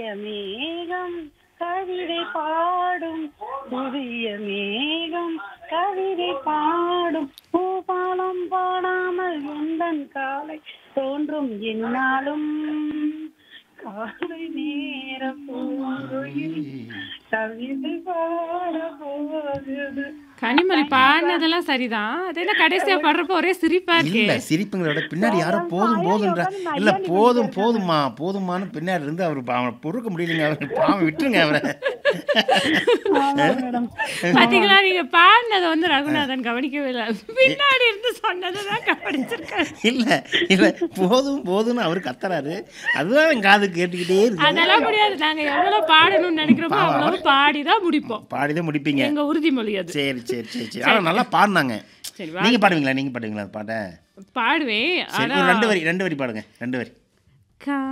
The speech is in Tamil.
மேகம் கவிதை பாடும் புதிய மேகம் கவிதை பாடும் பூபாலம் பாடாமல் எந்தன் காலை தோன்றும் என்னாலும் காலை நேர பூங்குயில் கவிதை பாட போகுது கனிமொழி பாடினதெல்லாம் சரிதான் அது என்ன கடைசியா பாடுறப்போ ஒரே சிரிப்பா இருக்கு இல்ல சிரிப்புங்களோட பின்னாடி யாரோ போதும் போதும்ன்ற இல்ல போதும் போதுமா போதுமான்னு பின்னாடி இருந்து அவர் அவனை பொறுக்க முடியலைங்க அவர் பாவம் விட்டுருங்க அவரை ஆமா மேடம் பாத்தீங்களா நீங்க பாடினதை வந்து ரகுநாதன் கவனிக்கவே இல்லை பின்னாடி இருந்து சொன்னதுதான் கவனிச்சிருக்காரு இல்ல இல்ல போதும் போதும்னு அவர் கத்துறாரு அதுதான் என் காது கேட்டுக்கிட்டே இருக்கு அதெல்லாம் முடியாது நாங்க எவ்வளவு பாடணும்னு நினைக்கிறோமோ அவ்வளவு பாடிதான் முடிப்போம் பாடிதான் முடிப்பீங்க எங்க உறுதிமொழி அது சரி சரி சரி சரி ஆனா நல்லா பாடினாங்க சரி வா நீங்க பாடுவீங்களா நீங்க பாடுவீங்களா அந்த பாட்டை பாடுவேன் சரி ஆனா ஒரு ரெண்டு வரி ரெண்டு வரி பாடுங்க ரெண்டு வரி கா